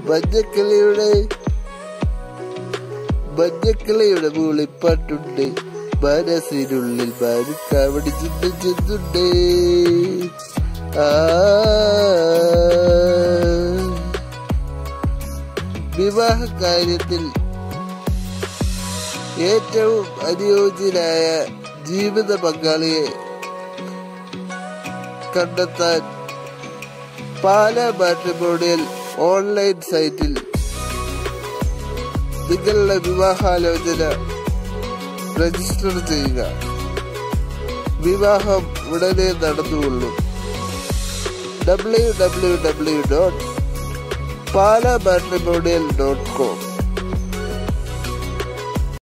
മഞ്ഞക്കിളിയുടെ മഞ്ഞക്കിളിയുടെ മൂളിപ്പാട്ടുണ്ട് മനസ്സിനുള്ളിൽ മാനിക്കാവടി ചിന്ത ചെന്നുണ്ട് ആ വിവാഹ കാര്യത്തിൽ ഏറ്റവും അനുയോജ്യനായ ജീവിത പങ്കാളിയെ കണ്ടെത്താൻ പാല മാട്രിമോണിയൽ ഓൺലൈൻ സൈറ്റിൽ നിങ്ങളുടെ വിവാഹാലോചന രജിസ്റ്റർ ചെയ്യുക വിവാഹം ഉടനെ നടന്നുകൊള്ളും W W W dot Pala matrimonial dot com